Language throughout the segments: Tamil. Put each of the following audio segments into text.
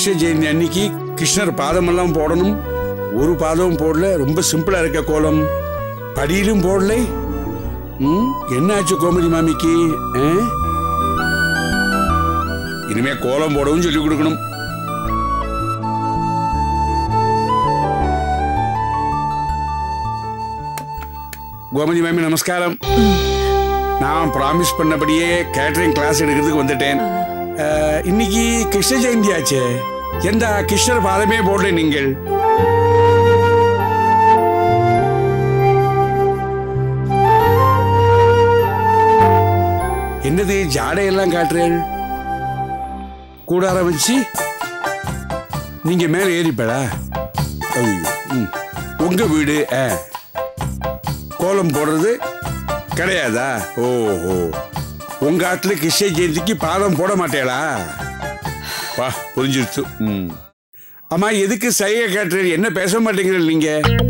கிருஷ்ண ஜெயந்தி அன்னைக்கு கிருஷ்ணர் பாதமெல்லாம் போடணும் ஒரு பாதமும் போடல ரொம்ப சிம்பிளா இருக்க கோலம் படியிலும் போடலை ம், என்னாச்சு கோமதி மாமிக்கு ஆ? இனிமே கோலம் போடவும் சொல்லி கொடுக்கணும் கோமதி மாமி நமஸ்காரம் நான் ப்ராமிஸ் பண்ணபடியே கேட்டரிங் கிளாஸ் எடுக்கிறதுக்கு வந்துட்டேன் அஹ், இன்னைக்கு கிருஷ்ண ஜெயந்தி ஆச்சே எந்த கிருஷ்ணர் பாதமே போடல நீங்கள் என்னது ஜாடையெல்லாம் காட்டுறேன் கூடார வச்சு நீங்க மேல ஏறிப்படா ஐயோ, ம். உங்க வீடு ஆ. கோலம் போடுறது கிடையாதா ஓஹோ உங்க ஆத்துல கிருஷ்ண ஜெயந்திக்கு பாதம் போட மாட்டேளா வா புரிஞ்சிருச்சு ம் அம்மா எதுக்கு சைகை காட்டுறீங்க என்ன பேச மாட்டேங்கிறீங்க நீங்க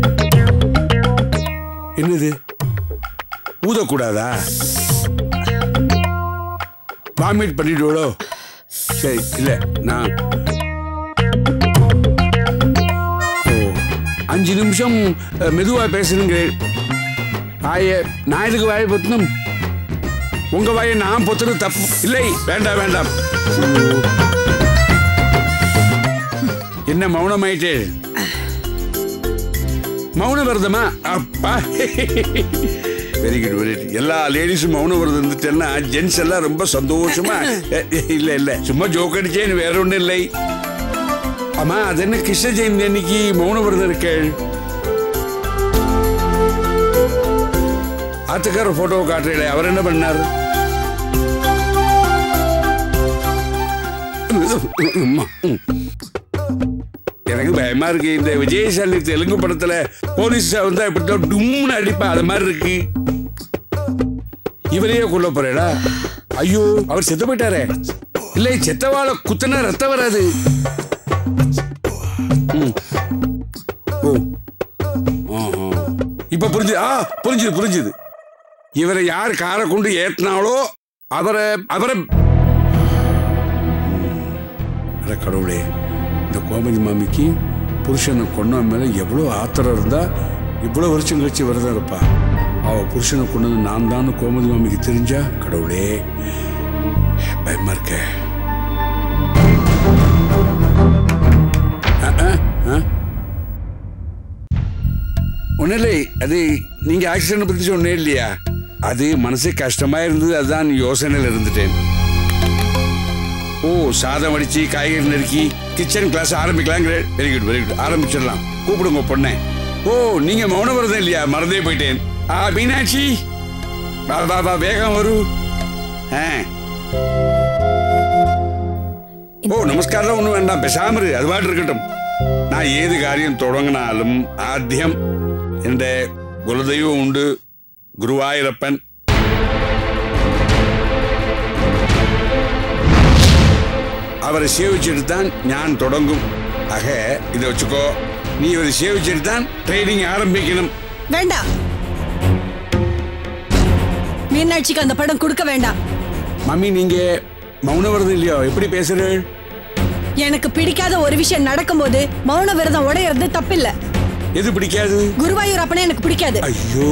என்னது ஊதக்கூடாதா வாமிட் பண்ணிடுவோ சரி இல்ல நான் ஓ அஞ்சு நிமிஷம் அஹ், மெதுவா பேசணுங்கிறேன் வாய நான் எதுக்கு வாயை பொத்தணும் உங்க வாயை நான் பொத்துறது தப்பு இல்லை வேண்டாம் வேண்டாம் என்ன மௌனமாயிட்டே மௌன விரதமா அப்பா வெரி குட் வெரி குட் எல்லா லேடிஸும் மௌன விரதம் இருந்துட்டேன்னா ஜென்ஸ் எல்லாம் ரொம்ப சந்தோஷமா அஹ், இல்ல இல்ல சும்மா ஜோக் அடிச்சேன்னு வேற ஒண்ணும் இல்லை ஆமா அது என்ன கிருஷ்ண ஜெயந்தி அன்னைக்கு மௌன விரதம் இருக்கேள் ஆத்துக்கார போட்டோவை காட்டுறீங்களே அவர் என்ன பண்ணார் அம்மா, ம். எனக்கு பயமா இருக்கு இந்த விஜயசாலி தெலுங்கு படத்துல போலீஸ் வந்தா இப்படி டும்னு அடிப்பா அது மாதிரி இருக்கு இவரையே கொல்ல போறேடா ஐயோ அவர் செத்து போயிட்டாரே இல்லை செத்தவாழ குத்துனா ரத்தம் வராது ம். ஓ ஆஹா. இப்ப புரிஞ்சு ஆ புரிஞ்சுது புரிஞ்சுது இவரை யார் காரை கொண்டு ஏத்தினாலோ அவரை அவரை அட கடவுளே இந்த கோமதி மாமிக்கு புருஷனை கொன்ன மேல எவ்வளவு ஆத்திரம் இருந்தா இவ்வளவு வருஷம் கழிச்சு விரதம் இருப்பா அவ புருஷனை கொண்டது நான் தான் கோமதி மாமிக்கு தெரிஞ்சா கடவுளே பயமா இருக்க ஒன்றும் இல்லை அது நீங்க ஆக்சிடென்ட் பத்தி சொன்னே இல்லையா அது மனசு கஷ்டமா இருந்தது அதுதான் யோசனையில் இருந்துட்டேன் ஓ சாதம் அடிச்சு காய்கறி நறுக்கி கிச்சன் கிளாஸ் ஆரம்பிக்கலாங்கிற வெரி குட் வெரி குட் ஆரம்பிச்சிடலாம் கூப்பிடுங்க பொண்ணை ஓ நீங்க மௌன விரதம் இல்லையா மறந்தே போயிட்டேன் ஆ மீனாட்சி வா வா வா வேகம் வரு ஆ. ஓ நமஸ்காரம் ஒன்றும் வேண்டாம் பேசாம இரு அது பாட்டு இருக்கட்டும் நான் ஏது காரியம் தொடங்கினாலும் ஆத்தியம் என்ற குலதெய்வம் உண்டு குருவாയൂരപ്പൻ அவரை சேவிச்சுட்டு தான் ஞான் தொடங்கும் ஆக இதை வச்சுக்கோ நீ இவரை சேவிச்சுட்டு தான் ட்ரைனிங் ஆரம்பிக்கணும் வேண்டாம் மீனாட்சிக்கு அந்த படம் கொடுக்க வேண்டாம் மம்மி நீங்க மௌன விரதம் இல்லையோ எப்படி பேசுறீள் எனக்கு பிடிக்காத ஒரு விஷயம் நடக்கும்போது மௌன விரதம் உடையறது தப்பில்ல எது பிடிக்காது குருவாயூர் அப்பனே எனக்கு பிடிக்காது ஐயோ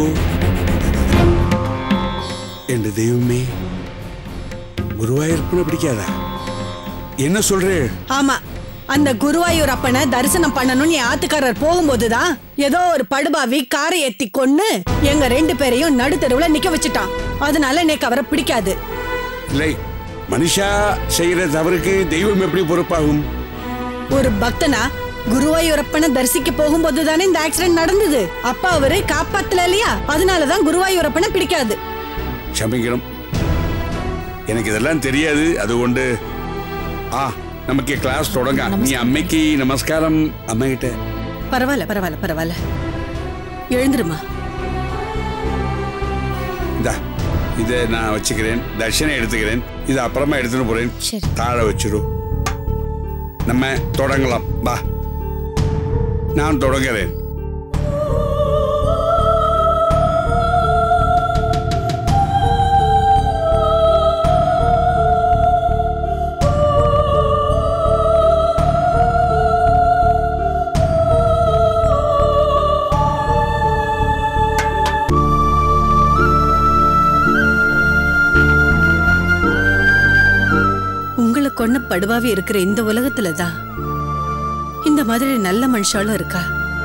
என் தெய்வமே குருவாயூரப்பனை பிடிக்காதா என்ன சொல்றேள் ஆமா அந்த குருவாயூர் அப்பனை தரிசனம் பண்ணணும்னு என் ஆத்துக்காரர் போகும்போதுதான் ஏதோ ஒரு படுபாவி காரை ஏத்தி கொன்னு எங்க ரெண்டு பேரையும் நடுத்தெருவுல நிக்க வச்சுட்டான் அதனால எனக்கு அவரை பிடிக்காது இல்லை மனுஷா செய்யற தவறுக்கு தெய்வம் எப்படி பொறுப்பாகும் ஒரு பக்தனா குருவாயூரப்பனை தரிசிக்க போகும்போது தானே இந்த ஆக்சிடென்ட் நடந்தது அப்பா அவரு காப்பாத்தல இல்லையா அதனாலதான் குருவாயூரப்பனை பிடிக்காது ക്ഷമിക്കണം எனக்கு இதெல்லாம் தெரியாது അതുകൊണ്ട് ആ നമുക്ക് ക്ലാസ് തുടങ്ങാം നീ അമ്മയ്ക്ക് നമസ്കാരം അമ്മகிட்ட பரவாயில்ல பரவாயில்ல பரவாயில்ல எழுந்துருமா இந்தா இதை நான் வச்சுக்கிறேன் தர்ஷனை எடுத்துக்கிறேன் இது அப்புறமா எடுத்துட்டு போறேன் சரி. தாழെ வச்சிரு நம்ம தொடங்கலாம் வா நான் தொடங்குறேன் படுபாவி இருக்கிற இந்த உலகத்துல தான் இந்த மாதிரி நல்ல மனுஷாலும் இருக்கா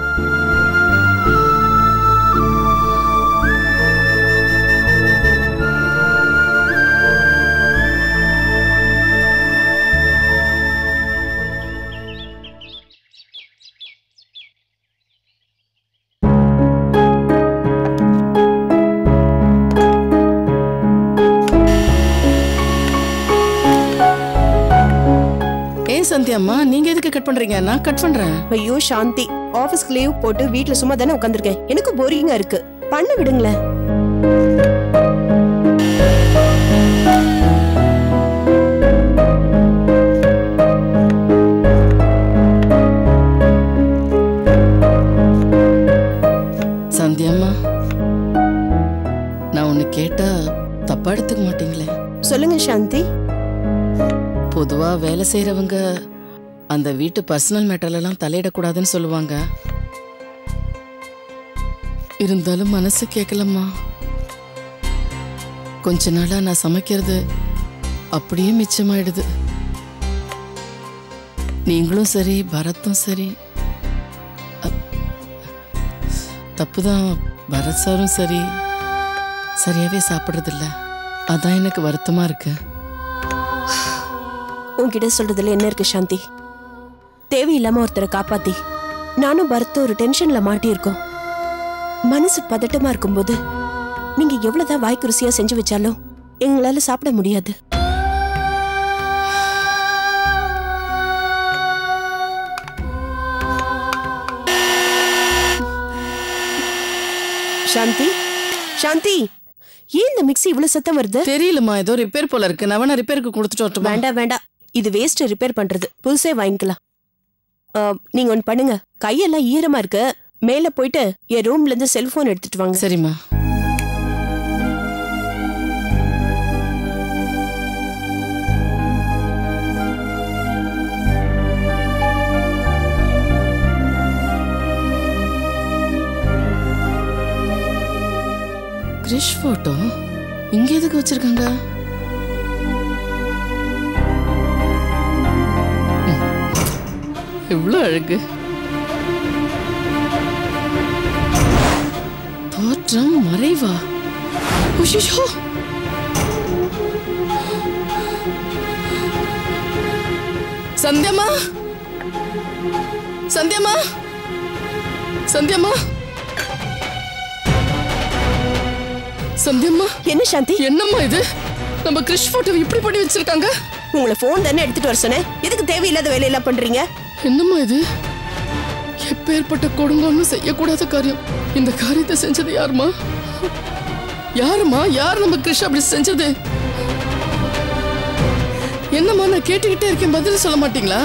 ஏன் சந்தியாம்மா நீங்க எதுக்கு கட் பண்றீங்க நான் கட் பண்றேன் ஐயோ சாந்தி ஆபீஸ்க்கு லீவ் போட்டு வீட்ல சும்மா தானே உட்காந்துருக்கேன் எனக்கு போரிங்கா இருக்கு பண்ண விடுங்களேன் சந்தியாம்மா நான் ஒன்னு கேட்டா தப்பா எடுத்துக்க மாட்டீங்களே சொல்லுங்க சாந்தி பொதுவா வேலை செய்யறவங்க அந்த வீட்டு பர்சனல் மேட்டர்ல எல்லாம் தலையிடக்கூடாதுன்னு சொல்லுவாங்க இருந்தாலும் மனசு கேட்கலம்மா கொஞ்ச நாளா நான் சமைக்கிறது அப்படியே மிச்சமாயிடுது நீங்களும் சரி பரத்தும் சரி அப்- தப்புதான் பரத் சாரும் சரி சரியாவே சாப்பிட்றதில்ல அதான் எனக்கு வருத்தமா இருக்கு உன்கிட்ட சொல்றதுல என்ன இருக்கு சாந்தி தேவையில்லாம ஒருத்தரை காப்பாத்தி நானும் பரத்தும் ஒரு டென்ஷன்ல மாட்டியிருக்கோம் மனசு பதட்டமா இருக்கும்போது நீங்க எவ்வளவுதான் வாய்க்கு ருசியா செஞ்சு வச்சாலும் எங்களால சாப்பிட முடியாது சாந்தி சாந்தி ஏன் இந்த மிக்ஸி இவ்வளவு சத்தம் வருது தெரியலம்மா ஏதோ ரிப்பேர் போல இருக்கு நான் வேணா ரிப்பேருக்கு கொடுத்துட்டு வரட்டுமா வேண்டாம் வேண்டாம் இது வேஸ்ட் ரிப்பேர் பண்றது புதுசே வாங்கிக்கலாம் ஆ, நீங்க ஒன்னு பண்ணுங்க கையெல்லாம் ஈரமா இருக்கு மேல போயிட்டு என் ரூம்ல இருந்து செல்போன் எடுத்துட்டு வாங்க சரிம்மா கிரிஷ் போட்டோ இங்க எதுக்கு வச்சிருக்காங்க எவ்வளவு அழகு தோற்றம் மறைவா உஷிஷோ சந்தியம்மா சந்தியம்மா சந்தியம்மா சந்தியம்மா என்ன சாந்தி என்னம்மா இது நம்ம கிறிஷ் போட்டோ இப்படி பண்ணி வச்சிருக்காங்க உங்களை போன் தானே எடுத்துட்டு வர சொன்னேன் எதுக்கு தேவையில்லாத வேலையெல்லாம் பண்றீங்க என்னம்மா இது எப்பேற்பட்ட கொடுங்கொன்னும் செய்யக்கூடாத காரியம் இந்த காரியத்தை செஞ்சது யாருமா யாருமா யார் நம்ம கிருஷ் அப்படி செஞ்சது என்னம்மா நான் கேட்டுக்கிட்டே இருக்கேன் பதில் சொல்ல மாட்டீங்களா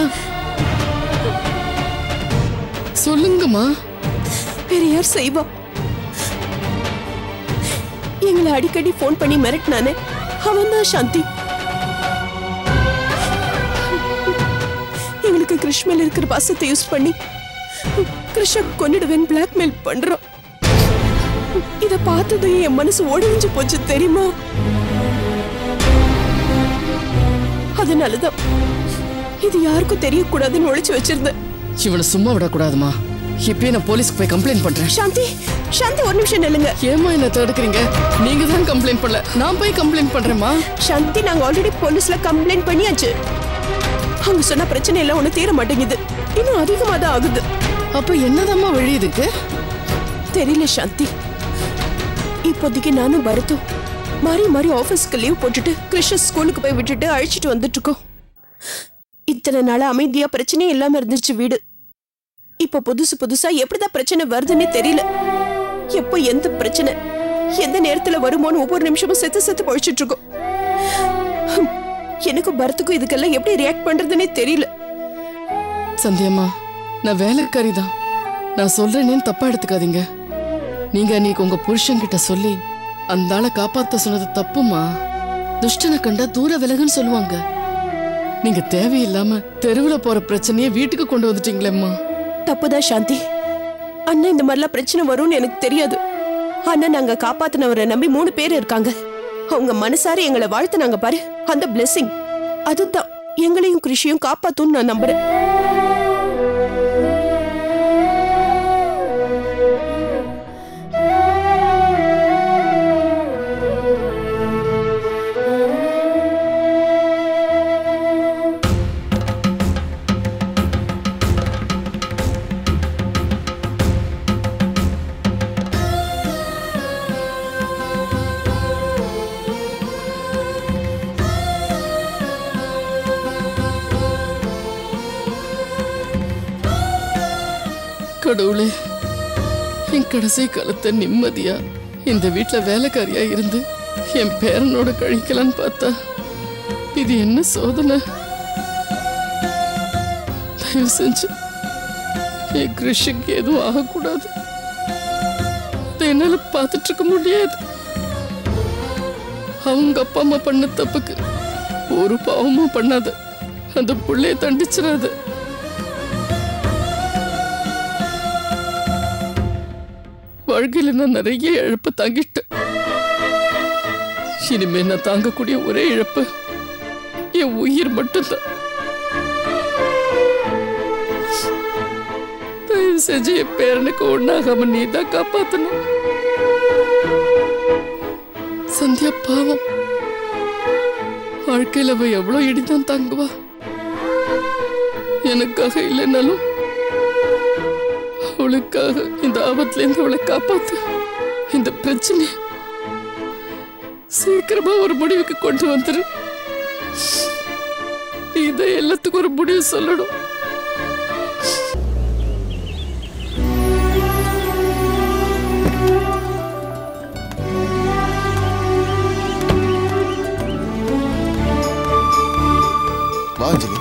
சொல்லுங்கம்மா வேற யார் செய்வா எங்களை அடிக்கடி போன் பண்ணி மிரட்டினானே அவன் தான் சாந்தி எங்களுக்கு கிருஷ் மேல இருக்கிற பாசத்தை யூஸ் பண்ணி கிருஷ கொன்னிடுவேன் பிளாக்மெயில் பண்றோம் இத பார்த்ததும் என் மனசு ஒடிஞ்சு போச்சு தெரியுமா அதனாலதான் இது யாருக்கும் தெரியக்கூடாதுன்னு ஒழிச்சு வச்சிருந்தேன் இவனை சும்மா விடக்கூடாதுமா இப்பயே நான் போலீஸ்க்கு போய் கம்ப்ளைண்ட் பண்றேன் சாந்தி சாந்தி ஒரு நிமிஷம் நில்லுங்க ஏமா என்ன தடுக்கிறீங்க நீங்க தான் கம்ப்ளைண்ட் பண்ணல நான் போய் கம்ப்ளைண்ட் பண்றேம்மா சாந்தி நாங்க ஆல்ரெடி போலீஸ்ல கம்ப்ளைண்ட் பண்ணியாச்சு அவங்க சொன்ன பிரச்சனை எல்லாம் ஒண்ணு தீர மாட்டேங்குது இன்னும் அதிகமா தான் ஆகுது அப்ப என்னதாம்மா வழி இதுக்கு தெரியல சாந்தி இப்போதைக்கு நானும் பரத்தும் மாறி மாறி ஆபீஸ்க்கு லீவ் போட்டுட்டு கிருஷ்ண ஸ்கூலுக்கு போய் விட்டுட்டு அழைச்சிட்டு வந்துட்டு இருக்கோம் இத்தனை நாளா அமைதியா பிரச்சனையே இல்லாம இருந்துச்சு வீடு இப்ப புதுசு புதுசா எப்படிதான் பிரச்சனை வருதுன்னே தெரியல எப்போ எந்த பிரச்சனை எந்த நேரத்துல வருமோன்னு ஒவ்வொரு நிமிஷமும் செத்து செத்து பழிச்சிட்டு இருக்கோம் ஹம், எனக்கும் பரத்துக்கும் இதுக்கெல்லாம் எப்படி ரியாக்ட் பண்றதுன்னே தெரியல சந்தியம்மா நான் வேலைக்காரி தான் நான் சொல்றேனேன்னு தப்பா எடுத்துக்காதீங்க நீங்க அன்னைக்கு உங்க புருஷன் கிட்ட சொல்லி அந்த ஆளை காப்பாத்த சொன்னது தப்புமா துஷ்டனை கண்டா தூர விலகுன்னு சொல்லுவாங்க நீங்க தேவையில்லாம தெருவுல போற பிரச்சனையை வீட்டுக்கு கொண்டு வந்துட்டீங்களேம்மா தப்புதான் சாந்தி அண்ணா இந்த மாதிரிலாம் பிரச்சனை வரும்னு எனக்கு தெரியாது ஆனா நாங்க காப்பாத்தினவரை நம்பி மூணு பேர் இருக்காங்க அவங்க மனசார எங்களை வாழ்த்துனாங்க பாரு அந்த blessing அதுதான் எங்களையும் கிருஷியும் காப்பாத்தும்னு நான் நம்புறேன் கடவுளே என் கடைசி காலத்தை நிம்மதியா இந்த வீட்ல வேலைக்காரியா இருந்து என் பேரனோட கழிக்கலான்னு பார்த்தா இது என்ன சோதனை தயவு செஞ்சு என் கிருஷிக்கு எதுவும் ஆகக்கூடாது அதை என்னால பார்த்துட்டு இருக்க முடியாது அவங்க அப்பா அம்மா பண்ண தப்புக்கு ஒரு பாவமும் பண்ணாத அந்த புள்ளைய தண்டிச்சிடாத வாழ்க்கையில நான் நிறைய இழப்ப தாங்கிட்டேன் இனிமே நான் தாங்கக்கூடிய ஒரே இழப்பு என் உயிர் மட்டும்தான் தயவு செஞ்சு என் பேரனுக்கு ஒண்ணாகாம நீ தான் காப்பாத்தணும் சந்தியா பாவம் வாழ்க்கையில அவ எவ்வளவு இடிதான் தாங்குவா எனக்காக இல்லைனாலும் அவளுக்காக இந்த ஆபத்துல இருந்து அவளை காப்பாத்து இந்த பிரச்சனை சீக்கிரமா ஒரு முடிவுக்கு கொண்டு வந்துரு இதை எல்லாத்துக்கும் ஒரு முடிவு சொல்லணும் வா அஞ்சலி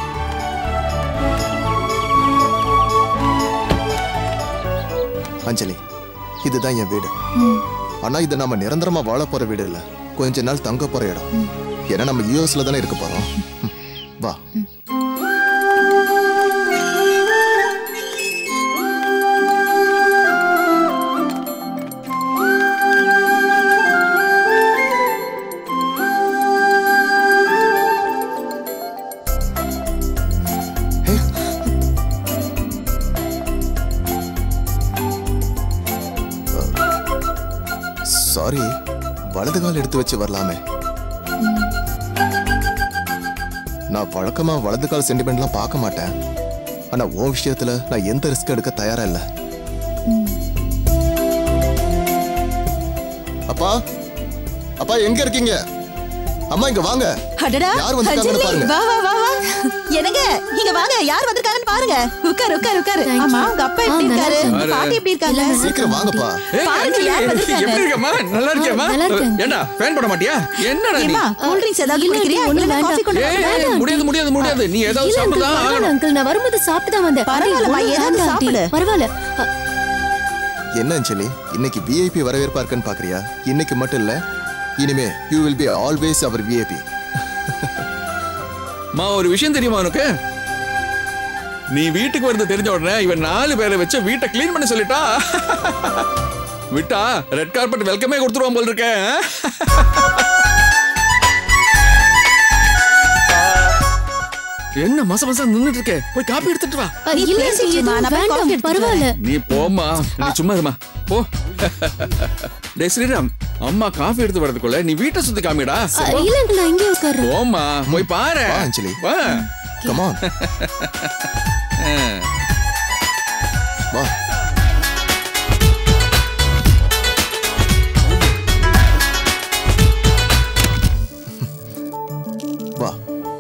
அஞ்சலி இதுதான் என் வீடு ஆனா இது நம்ம நிரந்தரமா வாழ போற வீடு இல்ல கொஞ்ச நாள் தங்க போற இடம் ஏன்னா நம்ம யூஎஸ்ல தானே இருக்க போறோம் ம், வா சாரி வலது கால் எடுத்து வச்சு வரலாமே நான் வழக்கமா வலது கால் சென்டிமெண்ட்லாம் பார்க்க மாட்டேன் ஆனா உன் விஷயத்துல நான் எந்த ரிஸ்க் எடுக்க தயாரா இல்ல அப்பா அப்பா எங்க இருக்கீங்க அம்மா இங்க வாங்க அடடா யார் வந்திருக்காங்கன்னு அஞ்சலி, பாருங்க. வா வா வா வா என்னங்க இங்க வாங்க யார் வந்திருக்காங்கன்னு பாருங்க உட்காரு உட்காரு உட்காரு ஆமா உங்க அப்பா எப்படி இருக்காரு உங்க பாட்டி எப்படி இருக்காங்க சீக்கிரம் வாங்கப்பா ஏய், பாருங்க, அஞ்சலி, யார் வந்திருக்காங்க? எப்படி இருக்கம்மா நல்லா இருக்கியாம்மா நல்லா இருக்கேன். ஏண்டா ஃபேன் போட மாட்டியா என்னடா நீ ஏமா கூல் ட்ரிங்க்ஸ் ஏதாவது இல்ல, குடிக்கிறியா ஒண்ணும் இல்ல வேண்டாம். காஃபி கொண்டு ஏய், வரவா? ஏய், முடியாது முடியாது முடியாது நீ ஏதாவது இல்ல அங்கிள் சாப்பிட்டுதான் பரவாயில்ல ஆகணும் அங்கிள் நான் வரும்போது சாப்பிட்டு தான் வந்தேன் பரவாயில்லம்மா, ஒண்ணும் ஏதாவது வேண்டாம் ஆண்டி. சாப்பிடு. பரவாயில்ல அ, என்ன அஞ்சலி இன்னைக்கு விஐபி வரவேற்பா இருக்குன்னு பாக்குறியா இன்னைக்கு மட்டும் இல்ல இனிமே you will be always our VIP மா ஒரு விஷயம் தெரியுமா உனக்கு நீ வீட்டுக்கு வரது தெரிஞ்ச உடனே இவன் நாலு பேரை வச்சு வீட்டை க்ளீன் பண்ண சொல்லிட்டா விட்டா ரெட் கார்பெட் வெல்கமே கொடுத்துருவான் போல் இருக்கேன் என்ன மச மசம் நின்னுட்டு இருக்க போய் காப்பி எடுத்துட்டு வா அ, நீ இல்ல பேசிட்டு அங்கிள், இருமா, எதுவும் நான் போய் வேண்டாம் காஃபி எடுத்துட்டு பரவாயில்ல நீ போம்மா நீ சும்மா இருமா போ டேய் ஸ்ரீராம் அம்மா காஃபி எடுத்து வரதுக்குள்ள நீ வீட்டை சுத்தி காமிடா அ, இல்ல அங்கிள் நான் இங்கே உட்கார்றேன் போம்மா போய் பாரு வா, அஞ்சலி. வா கமான் வா வா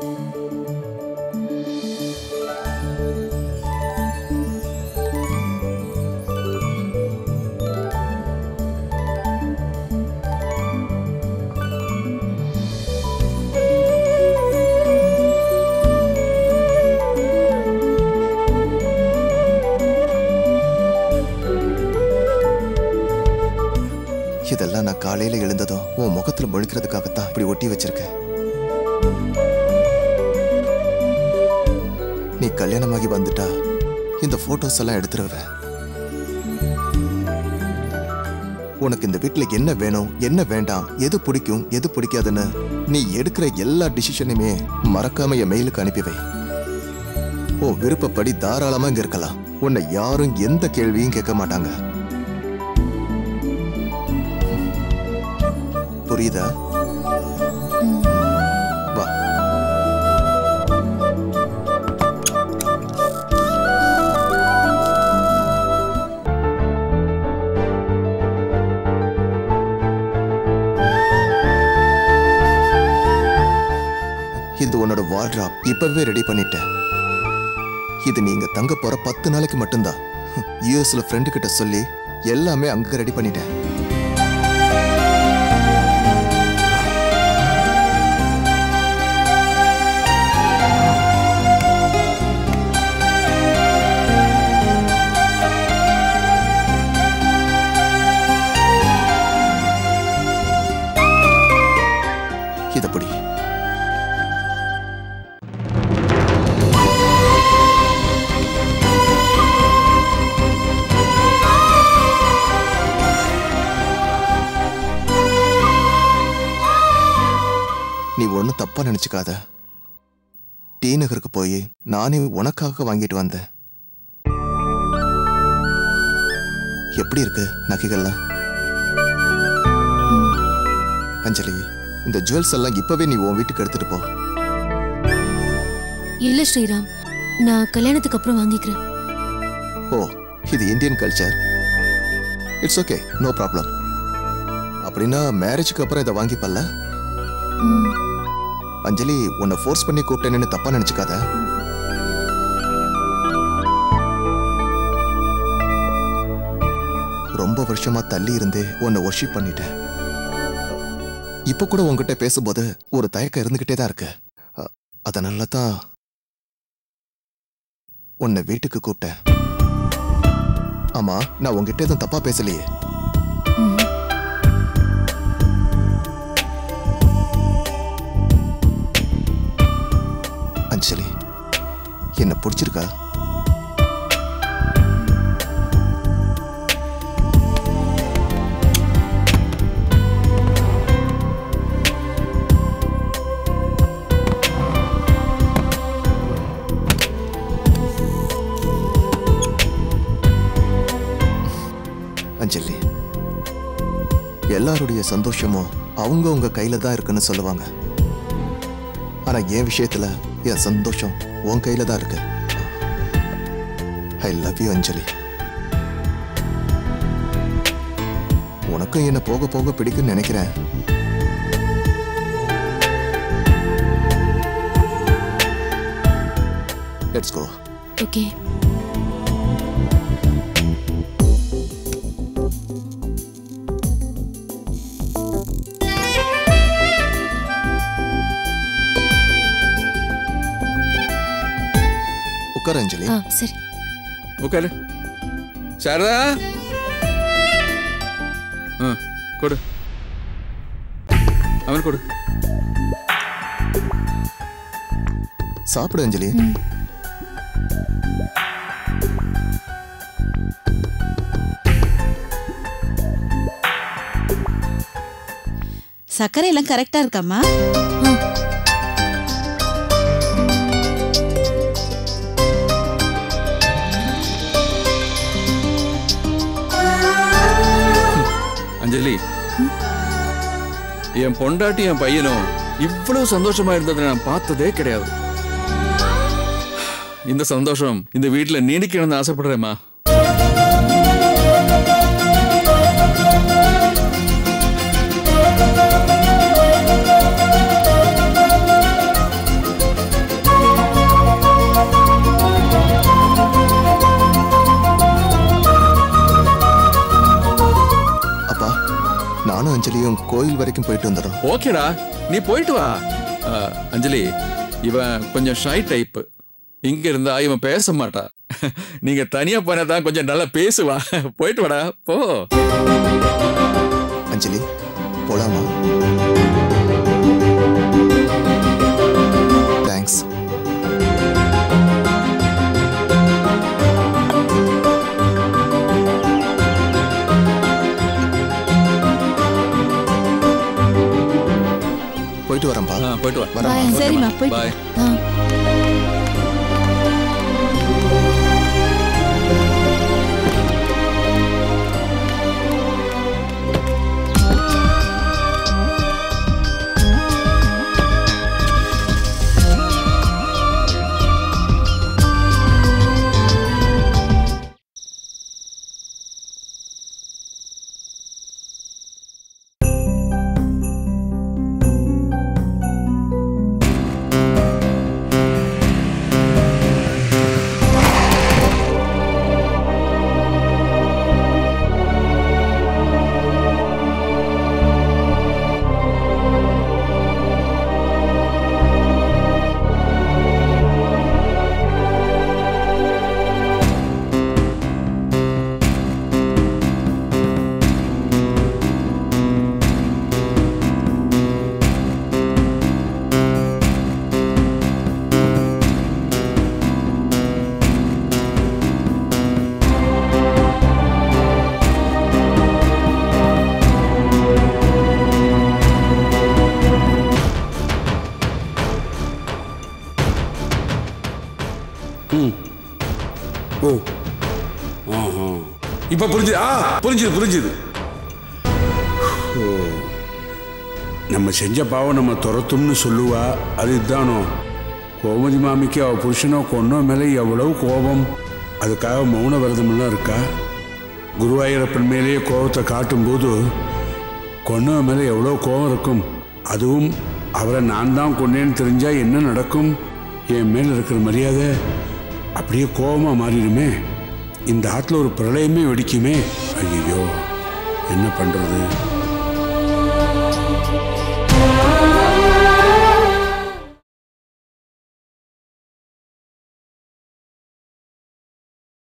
இதெல்லாம் நான் காலையில எழுந்ததும் உன் முகத்துல முழிக்கிறதுக்காகத்தான் இப்படி ஒட்டி வச்சிருக்கேன் நீ கல்யாணமாகி வந்துட்டா இந்த போட்டோஸ் எல்லாம் எடுத்துருவேன் உனக்கு இந்த வீட்ல என்ன வேணும் என்ன வேண்டாம் எது பிடிக்கும் எது பிடிக்காதுன்னு நீ எடுக்கிற எல்லா டிசிஷனையுமே மறக்காம என் மெயிலுக்கு அனுப்பி வை உன் விருப்பப்படி தாராளமா இங்க இருக்கலாம் உன்னை யாரும் எந்த கேள்வியும் கேட்க மாட்டாங்க புரியுதா வா இது உன்னோட வார்ட்ராப் இப்பவே ரெடி பண்ணிட்டேன் இது நீங்க தங்க போற பத்து நாளைக்கு மட்டும்தான் யூஎஸ்ல ஃப்ரெண்டு கிட்ட சொல்லி எல்லாமே அங்க ரெடி பண்ணிட்டேன் இதப்படி நீ ஒன்றும் தப்பா நினைச்சுக்காத டி நகருக்கு போய் நானே உனக்காக வாங்கிட்டு வந்தேன் எப்படி இருக்கு நகைகள்லாம் அஞ்சலி இந்த ஜுவல்ஸ் எல்லாம் இப்பவே நீ உன் வீட்டுக்கு எடுத்துட்டு போ இல்ல ஸ்ரீராம் நான் கல்யாணத்துக்கு அப்புறம் வாங்கிக்கிறேன் ஓ இது Indian culture it's okay no problem அப்படின்னா மேரேஜுக்கு அப்புறம் இதை வாங்கிப்பல்ல ம், அஞ்சலி உன்னை ஃபோர்ஸ் பண்ணி கூப்பிட்டேன்னு தப்பா நினைச்சுக்காத ரொம்ப வருஷமா தள்ளி இருந்தே உன்னை ஒர்ஷிப் பண்ணிட்டேன் இப்ப கூட உன்கிட்ட பேசும்போது ஒரு தயக்கம் இருந்துகிட்டே தான் இருக்கு அ- அதனால தான் உன்னை வீட்டுக்கு கூப்பிட்டேன் ஆமா நான் உன்கிட்ட எதுவும் தப்பா பேசலையே ம். அஞ்சலி என்ன பிடிச்சிருக்கா அஞ்சலி எல்லாருடைய சந்தோஷமும் அவங்க உங்க கையில தான் இருக்குன்னு சொல்லுவாங்க ஆனா என் விஷயத்துல என் சந்தோஷம் உன் கையில தான் இருக்கு ஐ லவ் யூ அஞ்சலி உனக்கும் என்ன போக போக பிடிக்கும்னு நினைக்கிறேன் லெட்ஸ் கோ ஓகே உட்கார் அஞ்சலி ஆ சரி உட்காரு சாரதா ஆ கொடு அவன் கொடு சாப்பிடு அஞ்சலி சர்க்கரை எல்லாம் கரெக்டா இருக்காம்மா அஞ்சலி என் பொண்டாட்டி என் பையனும் இவ்வளவு சந்தோஷமா இருந்ததை நான் பார்த்ததே கிடையாது இந்த சந்தோஷம் இந்த வீட்டுல நீடிக்கணும்னு ஆசைப்படுறேம்மா அப்பா நானும் அஞ்சலியும் கோயில் வரைக்கும் போயிட்டு வந்துடுறோம் ஓகேடா நீ போயிட்டு வா ஆ, அஞ்சலி இவன் கொஞ்சம் ஷை டைப் இங்க இருந்தா இவன் பேச மாட்டா நீங்க தனியா போனதான் கொஞ்சம் நல்லா பேசுவா போயிட்டு வாடா போ அஞ்சலி போலாமா தேங்க்ஸ் போயிட்டு வா வரேன் சரிம்மா போய் பாய் ஆ ஓ ஆஹா இப்போ புரிஞ்சுது ஆ புரிஞ்சுது புரிஞ்சுது ஓ நம்ம செஞ்ச பாவம் நம்ம துரத்தும்னு சொல்லுவா அது இதானோ கோமதி மாமிக்கு அவ புருஷனோ கொன்னோ மேலே எவ்வளவு கோபம் அதுக்காக மௌன விரதமெல்லாம் இருக்கா குருவாயூரப்பன் மேலேயே கோபத்தை காட்டும்போது கொன்னவ மேலே எவ்வளோ கோபம் இருக்கும் அதுவும் அவரை நான் தான் கொன்னேன்னு தெரிஞ்சா என்ன நடக்கும் என் மேல இருக்கிற மரியாதை அப்படியே கோபமா மாறிடுமே இந்த ஆத்துல ஒரு பிரளயமே வெடிக்குமே ஐயோ என்ன பண்றது